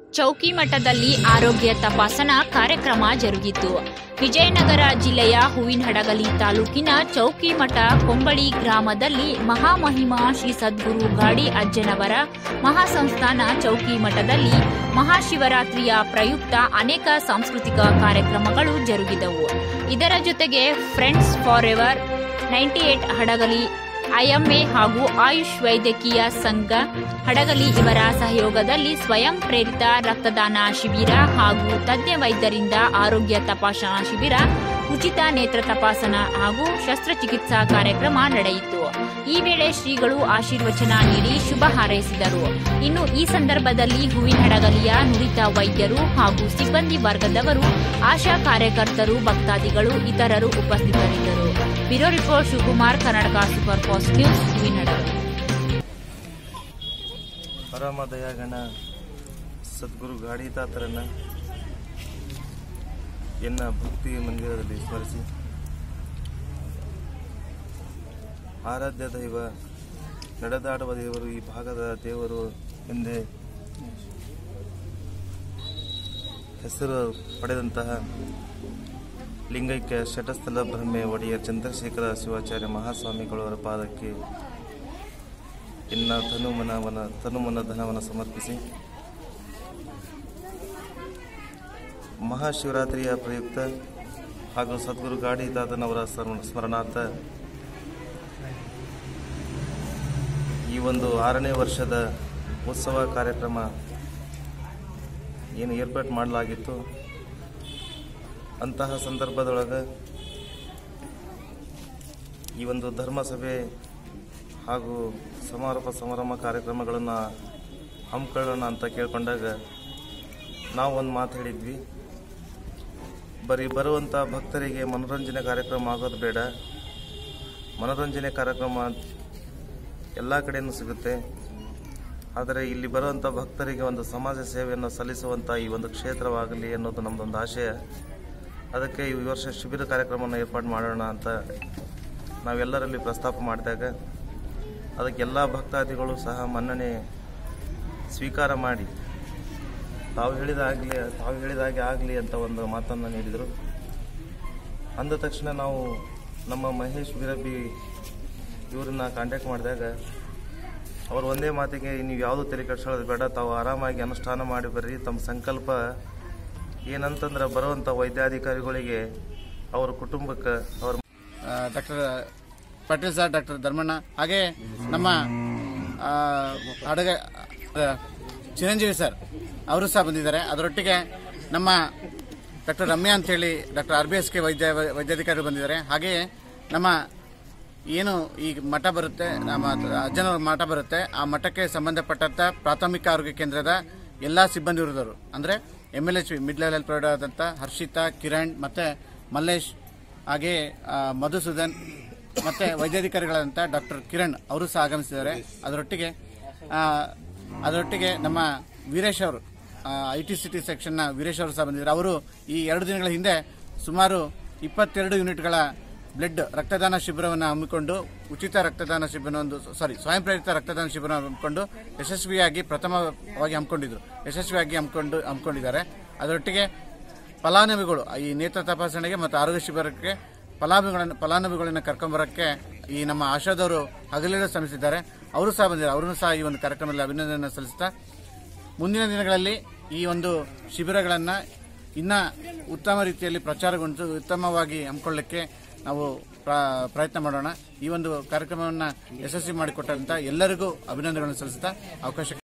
ಚೌಕಿ ಮಠದಲ್ಲಿ ಆರೋಗ್ಯ ತಪಾಸಣಾ ಕಾರ್ಯಕ್ರಮ ಜರುಗಿತು ವಿಜಯನಗರ ಜಿಲ್ಲೆಯ ಹೂವಿನಹಡಗಲಿ ತಾಲೂಕಿನ ಚೌಕಿ ಮಠ ಕೊಂಬಳಿ ಗ್ರಾಮದಲ್ಲಿ ಮಹಾಮಹಿಮಾ ಶ್ರೀ ಸದ್ಗುರು ಗಾಡಿ ಅಜ್ಜನವರ ಮಹಾಸಂಸ್ಥಾನ ಚೌಕಿ ಮಠದಲ್ಲಿ ಮಹಾಶಿವರಾತ್ರಿಯ ಪ್ರಯುಕ್ತ ಅನೇಕ ಸಾಂಸ್ಕೃತಿಕ ಕಾರ್ಯಕ್ರಮಗಳು ಜರುಗಿದವು ಇದರ ಜೊತೆಗೆ friends for ever ninety eight Hadagali IMA ಹಾಗೂ ಆಯುಷ್ ವೈದ್ಯಕೀಯ ಸಂಘ ಹಡಗಲಿ ಇವರ ಸಹಯೋಗದಲ್ಲಿ ಸ್ವಯಂ ಪ್ರೇರಿತ ರಕ್ತದಾನ ಶಿಬಿರ ಹಾಗೂ ತಜ್ಞ ವೈದ್ಯರಿಂದ ಆರೋಗ್ಯ ತಪಾಸಣಾ ಶಿಬಿರ ಉಚಿತ ನೇತ್ರ ತಪಾಸಣಾ ಹಾಗೂ ಶಸ್ತ್ರಚಿಕಿತ್ಸಾ ಕಾರ್ಯಕ್ರಮ ನಡೆಯಿತು ಈ ವೇಳೆ ಶ್ರೀಗಳು ಆಶೀರ್ವಚನ ನೀಡಿ ಶುಭ ಹಾರೈಸಿದರು ಇನ್ನು ಈ ಸಂದರ್ಭದಲ್ಲಿ ಹೂವಿನಹಡಗಲಿಯ ನುರಿತ ವೈದ್ಯರು ಹಾಗೂ ಸಿಬ್ಬಂದಿ ವರ್ಗದವರು ಆಶಾ ಕಾರ್ಯಕರ್ತರು ಭಕ್ತಾದಿಗಳು ಇತರರು ಉಪಸ್ಥಿತರಿದ್ದರು bureau report Shivakumar Karnataka super fast news Huvinahadagali ಪರಮ ದಯಾಗಣ ಸದ್ಗುರು ಗಾಡಿತಾತರನ್ನ ಎನ್ನ ಭಕ್ತಿ ಮಂದಿರದಲ್ಲಿ ಸ್ಮರಿಸಿ ಆರಾಧ್ಯ ದೈವ ನಡೆದಾಡುವ ದೇವರು ಈ ಭಾಗದ ದೇವರು ಎಂದೇ ಹೆಸರು ಪಡೆದಂತಹ ಲಿಂಗೈಕ್ಯ ಶಟಸ್ಥಲ ಬ್ರಹ್ಮೆ ಒಡೆಯರ್ ಚಂದ್ರಶೇಖರ ಶಿವಾಚಾರ್ಯ ಮಹಾಸ್ವಾಮಿಗಳವರ ಪಾದಕ್ಕೆ ಇನ್ನ ತನುಮನವನ ತನುಮನ ಧನವನ್ನು ಸಮರ್ಪಿಸಿ ಮಹಾಶಿವರಾತ್ರಿಯ ಪ್ರಯುಕ್ತ ಹಾಗೂ ಸದ್ಗುರು ಗಾಡಿ ದಾದನವರ ಸ್ಮರಣ- ಸ್ಮರಣಾರ್ಥ ಈ ಒಂದು ಆರನೇ ವರ್ಷದ ಉತ್ಸವ ಕಾರ್ಯಕ್ರಮ ಏನು ಏರ್ಪಾಟ್ ಮಾಡಲಾಗಿತ್ತು ಅಂತಹ ಸಂದರ್ಭದೊಳಗೆ ಈ ಒಂದು ಧರ್ಮಸಭೆ ಹಾಗೂ ಸಮಾರೋಪ ಸಮಾರಂಭ ಕಾರ್ಯಕ್ರಮಗಳನ್ನು ಹಮ್ಮಿಕೊಳ್ಳೋಣ ಅಂತ ಕೇಳ್ಕೊಂಡಾಗ ನಾವು ಒಂದು ಮಾತು ಹೇಳಿದ್ವಿ ಬರೀ ಬರುವಂಥ ಭಕ್ತರಿಗೆ ಮನೋರಂಜನೆ ಕಾರ್ಯಕ್ರಮ ಆಗೋದು ಬೇಡ ಮನೋರಂಜನೆ ಕಾರ್ಯಕ್ರಮ ಎಲ್ಲ ಕಡೆಯೂ ಸಿಗುತ್ತೆ ಆದರೆ ಇಲ್ಲಿ ಬರುವಂಥ ಭಕ್ತರಿಗೆ ಒಂದು ಸಮಾಜ ಸೇವೆಯನ್ನು ಸಲ್ಲಿಸುವಂಥ ಈ ಒಂದು ಕ್ಷೇತ್ರವಾಗಲಿ ಅನ್ನೋದು ನಮ್ಮದೊಂದು ಆಶಯ ಅದಕ್ಕೆ ಈ ವರ್ಷ ಶಿಬಿರ ಕಾರ್ಯಕ್ರಮವನ್ನು ಏರ್ಪಾಡು ಮಾಡೋಣ ಅಂತ ನಾವೆಲ್ಲರಲ್ಲಿ ಪ್ರಸ್ತಾಪ ಮಾಡಿದಾಗ ಅದಕ್ಕೆ ಎಲ್ಲ ಭಕ್ತಾದಿಗಳು ಸಹ ಮನ್ನಣೆ ಸ್ವೀಕಾರ ಮಾಡಿ ತಾವು ಹೇಳಿದಾಗಲಿ ತಾವು ಹೇಳಿದಾಗೆ ಆಗಲಿ ಅಂತ ಒಂದು ಮಾತನ್ನು ನೀಡಿದರು ಅಂದ ತಕ್ಷಣ ನಾವು ನಮ್ಮ ಮಹೇಶ್ ಬಿರಬಿ ಇವ್ರನ್ನ ಕಾಂಟ್ಯಾಕ್ಟ್ ಮಾಡಿದಾಗ ಅವ್ರು ಒಂದೇ ಮಾತಿಗೆ ನೀವು ಯಾವುದು ತಲೆ ಕೆಡ್ಸೋದು ಬೇಡ ತಾವು ಆರಾಮಾಗಿ ಅನುಷ್ಠಾನ ಮಾಡಿ ಬರ್ರಿ ತಮ್ಮ ಸಂಕಲ್ಪ ಏನಂತಂದ್ರೆ ಬರುವಂಥ ವೈದ್ಯಾಧಿಕಾರಿಗಳಿಗೆ ಅವ್ರ ಕುಟುಂಬಕ್ಕೆ ಅವ್ರ doctor Patil sir doctor Dharmanna ಹಾಗೆ ನಮ್ಮ ಆ, ಅಡುಗೆ ಆ, ಚಿರಂಜೀವಿ ಸರ್ ಅವರು ಸಹ ಬಂದಿದ್ದಾರೆ ಅದರೊಟ್ಟಿಗೆ ನಮ್ಮ ಡಾಕ್ಟರ್ ರಮ್ಯಾ ಅಂತೇಳಿ doctor R B S K ವೈದ್ಯ ವೈದ್ಯಾಧಿಕಾರಿ ಬಂದಿದ್ದಾರೆ ಹಾಗೆಯೇ ನಮ್ಮ ಏನು ಈ ಮಠ ಬರುತ್ತೆ ನಮ್ಮ ಅಜ್ಜನವ್ರ ಮಠ ಬರುತ್ತೆ ಆ ಮಠಕ್ಕೆ ಸಂಬಂಧಪಟ್ಟಂತ ಪ್ರಾಥಮಿಕ ಆರೋಗ್ಯ ಕೇಂದ್ರದ ಎಲ್ಲಾ ಸಿಬ್ಬಂದಿ ವೃಂದರು ಅಂದ್ರೆ M L H mid level health provider ಆದಂತ ಹರ್ಷಿತಾ ಕಿರಣ್ ಮತ್ತೆ ಮಲ್ಲೇಶ್ ಹಾಗೆ ಆ, ಮಧುಸೂದನ್ ಮತ್ತೆ ವೈದ್ಯಾಧಿಕಾರಿಗಳಾದಂಥ ಡಾಕ್ಟರ್ ಕಿರಣ್ ಅವರು ಸಹ ಆಗಮಿಸಿದ್ದಾರೆ ಅದರೊಟ್ಟಿಗೆ ಆ, ಅದರೊಟ್ಟಿಗೆ ನಮ್ಮ ವೀರೇಶ್ ಅವರು ಐ ಟಿ ಸಿ ಟಿ ಸೆಕ್ಷನ್ನ ವೀರೇಶ್ ಅವರು ಸಹ ಬಂದಿದ್ದಾರೆ ಅವರು ಈ ಎರಡು ದಿನಗಳ ಹಿಂದೆ ಸುಮಾರು ಇಪ್ಪತ್ತೆರಡು ಯೂನಿಟ್ಗಳ ಬ್ಲಡ್ ರಕ್ತದಾನ ಶಿಬಿರವನ್ನು ಹಮ್ಮಿಕೊಂಡು ಉಚಿತ ರಕ್ತದಾನ ಶಿಬಿರವನ್ನು ಸಾರಿ ಸ್ವಯಂ ಪ್ರೇರಿತ ರಕ್ತದಾನ ಶಿಬಿರ ಹಮ್ಮಿಕೊಂಡು ಯಶಸ್ವಿಯಾಗಿ ಪ್ರಥಮವಾಗಿ ಹಮ್ಮಿಕೊಂಡಿದ್ರು ಯಶಸ್ವಿಯಾಗಿ ಹಮ್ಮಿಕೊಂಡು ಹಮ್ಮಿಕೊಂಡಿದ್ದಾರೆ ಅದರೊಟ್ಟಿಗೆ ಫಲಾನುಭವಿಗಳು ಈ ನೇತ್ರ ತಪಾಸಣೆಗೆ ಮತ್ತು ಆರೋಗ್ಯ ಶಿಬಿರಕ್ಕೆ ಫಲಾನುಭವಿಗಳನ್ನು ಫಲಾನುಭವಿಗಳನ್ನು ಕರ್ಕೊಂಬರಕ್ಕೆ ಈ ನಮ್ಮ ಆಶಾದವರು ಹಗಲಿರುಳು ಶ್ರಮಿಸಿದ್ದಾರೆ ಅವರು ಸಹ ಬಂದಿದ್ದಾರೆ ಅವರನ್ನು ಸಹ ಈ ಒಂದು ಕಾರ್ಯಕ್ರಮದಲ್ಲಿ ಅಭಿನಂದನೆ ಸಲ್ಲಿಸ್ತಾ ಮುಂದಿನ ದಿನಗಳಲ್ಲಿ ಈ ಒಂದು ಶಿಬಿರಗಳನ್ನು ಇನ್ನ ಉತ್ತಮ ರೀತಿಯಲ್ಲಿ ಪ್ರಚಾರಗೊಂಡು ಉತ್ತಮವಾಗಿ ಹಮ್ಮಿಕೊಳ್ಳಕ್ಕೆ ನಾವು ಪ್ರ- ಪ್ರಯತ್ನ ಮಾಡೋಣ ಈ ಒಂದು ಕಾರ್ಯಕ್ರಮವನ್ನು ಯಶಸ್ವಿ ಮಾಡಿಕೊಟ್ಟಂತ ಎಲ್ಲರಿಗೂ ಅಭಿನಂದನೆಗಳನ್ನು ಸಲ್ಲಿಸ್ತಾ ಅವಕಾಶ